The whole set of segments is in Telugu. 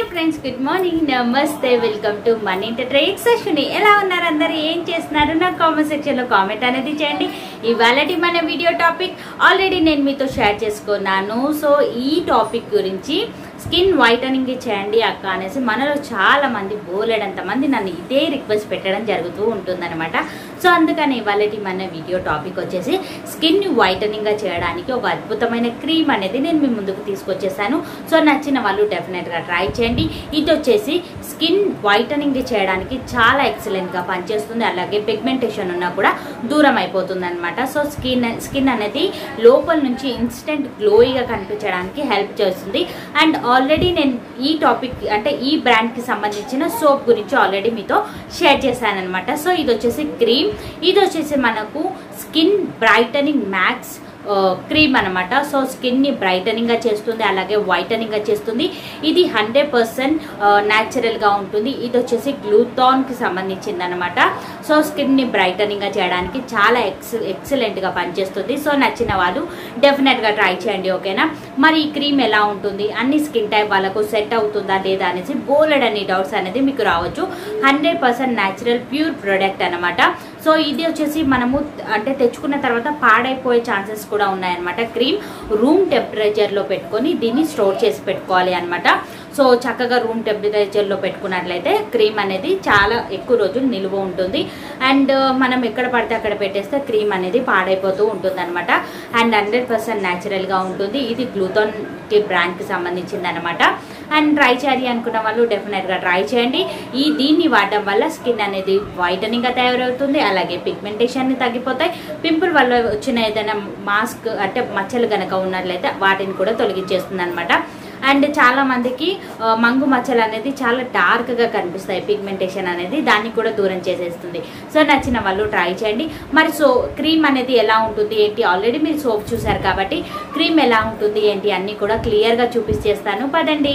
ఫ్రెండ్స్ గుడ్ మార్నింగ్ నమస్తే welcome to money inter session ఎలా ఉన్నారు అందరు ఏం చేస్తున్నారు నా కామెంట్ సెక్షన్లో కామెంట్ అనేది చేయండి ఇవాళ మన వీడియో టాపిక్ ఆల్రెడీ నేను మీతో షేర్ చేసుకున్నాను సో ఈ టాపిక్ గురించి స్కిన్ వైటనింగ్ చేయండి అక్క అనేసి మనలో చాలా మంది బోలెడంత మంది నన్ను ఇదే రిక్వెస్ట్ పెట్టడం జరుగుతూ ఉంటుందన్నమాట సో అందుకని ఇవాళ మన వీడియో టాపిక్ వచ్చేసి స్కిన్ వైటనింగ్ చేయడానికి ఒక అద్భుతమైన క్రీమ్ అనేది నేను మీ ముందుకు తీసుకొచ్చేసాను సో నచ్చిన వాళ్ళు డెఫినెట్గా ట్రై చేయండి ఇది వచ్చేసి స్కిన్ వైటనింగ్ చేయడానికి చాలా ఎక్సలెంట్గా పనిచేస్తుంది అలాగే పిగ్మెంటేషన్ ఉన్నా కూడా దూరం అయిపోతుంది అనమాట సో స్కిన్ స్కిన్ అనేది లోపల నుంచి ఇన్స్టెంట్ గ్లోయిగా కనిపించడానికి హెల్ప్ చేస్తుంది అండ్ ఆల్రెడీ నేను ఈ టాపిక్ అంటే ఈ బ్రాండ్కి సంబంధించిన సోప్ గురించి ఆల్రెడీ మీతో షేర్ చేశాను అనమాట సో ఇది వచ్చేసి క్రీమ్ ఇది వచ్చేసి మనకు స్కిన్ బ్రైటనింగ్ మ్యాక్స్ క్రీమ్ అనమాట సో స్కిన్ని బ్రైటనింగ్గా చేస్తుంది అలాగే వైటనింగ్గా చేస్తుంది ఇది హండ్రెడ్ పర్సెంట్ న్యాచురల్గా ఉంటుంది ఇది వచ్చేసి గ్లూథాన్కి సంబంధించింది అనమాట సో స్కిన్ని బ్రైటనింగ్గా చేయడానికి చాలా ఎక్స్ ఎక్సలెంట్గా పనిచేస్తుంది సో నచ్చిన వాళ్ళు డెఫినెట్గా ట్రై చేయండి ఓకేనా మరి ఈ క్రీమ్ ఎలా ఉంటుంది అన్ని స్కిన్ టైప్ వాళ్ళకు సెట్ అవుతుందా లేదా అనేసి బోలెడ్ అన్ని డౌట్స్ అనేది మీకు రావచ్చు hundred percent natural pure product అనమాట సో ఇది వచ్చేసి మనము అంటే తెచ్చుకున్న తర్వాత పాడైపోయే ఛాన్సెస్ కూడా ఉన్నాయన్నమాట క్రీమ్ రూమ్ టెంపరేచర్లో పెట్టుకొని దీన్ని స్టోర్ చేసి పెట్టుకోవాలి అనమాట సో చక్కగా రూమ్ టెంపరేచర్లో పెట్టుకున్నట్లయితే క్రీమ్ అనేది చాలా ఎక్కువ రోజులు నిలువ ఉంటుంది అండ్ మనం ఎక్కడ పడితే అక్కడ పెట్టేస్తే క్రీమ్ అనేది పాడైపోతూ ఉంటుంది అనమాట అండ్ హండ్రెడ్ పర్సెంట్ న్యాచురల్గా ఉంటుంది ఇది గ్లూథాన్ కి బ్రాండ్కి సంబంధించింది అనమాట అండ్ ట్రై చేయాలి అనుకున్న వాళ్ళు డెఫినెట్గా ట్రై చేయండి ఈ దీన్ని వాడడం వల్ల స్కిన్ అనేది వైటనింగ్గా తయారవుతుంది అలాగే పిగ్మెంటేషన్ తగ్గిపోతాయి పింపుల్ వల్ల వచ్చిన ఏదైనా మాస్క్ అంటే మచ్చలు గనక ఉన్నట్లయితే వాటిని కూడా తొలగించేస్తుంది అనమాట అండ్ చాలా మందికి మంగు మచ్చలు అనేది చాలా డార్క్గా కనిపిస్తాయి పిగ్మెంటేషన్ అనేది దాన్ని కూడా దూరం చేసేస్తుంది సో నచ్చిన వాళ్ళు ట్రై చేయండి మరి సో క్రీమ్ అనేది ఎలా ఉంటుంది ఏంటి ఆల్రెడీ మీరు సోప్ చూసారు కాబట్టి క్రీమ్ ఎలా ఉంటుంది ఏంటి అన్నీ కూడా క్లియర్గా చూపించేస్తాను పదండి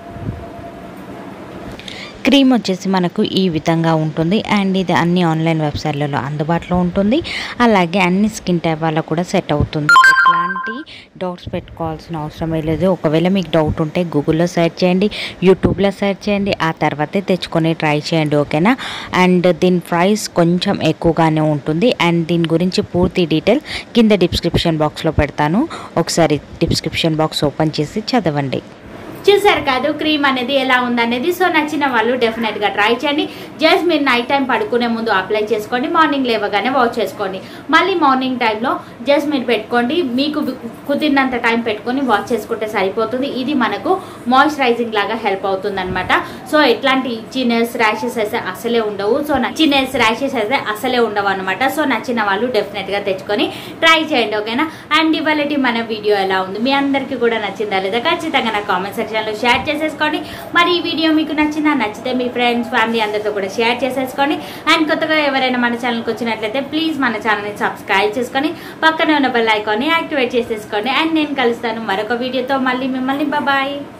క్రీమ్ వచ్చేసి మనకు ఈ విధంగా ఉంటుంది అండ్ ఇది అన్ని ఆన్లైన్ వెబ్సైట్లలో అందుబాటులో ఉంటుంది అలాగే అన్ని స్కిన్ టైప్ వాళ్ళకు కూడా సెట్ అవుతుంది ఎట్లాంటి డౌట్స్ పెట్టుకోవాల్సిన అవసరమే లేదు ఒకవేళ మీకు డౌట్ ఉంటే గూగుల్లో సెర్చ్ చేయండి యూట్యూబ్లో సెర్చ్ చేయండి ఆ తర్వాతే తెచ్చుకొని ట్రై చేయండి ఓకేనా అండ్ దీని ప్రైస్ కొంచెం ఎక్కువగానే ఉంటుంది అండ్ దీని గురించి పూర్తి డీటెయిల్ కింద డిస్క్రిప్షన్ బాక్స్లో పెడతాను ఒకసారి డిస్క్రిప్షన్ బాక్స్ ఓపెన్ చేసి చదవండి చూసారు కాదు క్రీమ్ అనేది ఎలా ఉందనేది సో నచ్చిన వాళ్ళు డెఫినెట్గా ట్రై చేయండి జస్ట్ మీరు నైట్ టైం పడుకునే ముందు అప్లై చేసుకోండి మార్నింగ్ లేవగానే వాష్ చేసుకోండి మళ్ళీ మార్నింగ్ టైంలో జస్ట్ మీరు పెట్టుకోండి మీకు కుదిరినంత టైం పెట్టుకొని వాష్ చేసుకుంటే సరిపోతుంది ఇది మనకు మాయిశ్చరైజింగ్ లాగా హెల్ప్ అవుతుంది అనమాట సో ఎట్లాంటి ఇచ్చినెస్ ర్యాషెస్ అయితే అసలే ఉండవు సో చిన్నెస్ ర్యాషెస్ అయితే అసలే ఉండవు అనమాట సో నచ్చిన వాళ్ళు డెఫినెట్గా తెచ్చుకొని ట్రై చేయండి ఓకేనా అండ్ ఇవాళ మన వీడియో ఎలా ఉంది మీ అందరికీ కూడా నచ్చిందా లేదా ఖచ్చితంగా నా కామెంట్ సెక్షన్ సెక్షన్లో షేర్ చేసేసుకోండి మరి ఈ వీడియో మీకు నచ్చిందా నచ్చితే మీ ఫ్రెండ్స్ ఫ్యామిలీ అందరితో కూడా షేర్ చేసేసుకోండి అండ్ కొత్తగా ఎవరైనా మన ఛానల్కి వచ్చినట్లయితే ప్లీజ్ మన ఛానల్ని సబ్స్క్రైబ్ చేసుకొని పక్కనే ఉన్న బెల్ ఐకాన్ని యాక్టివేట్ చేసేసుకోండి అండ్ నేను కలుస్తాను మరొక వీడియోతో మళ్ళీ మిమ్మల్ని బాయ్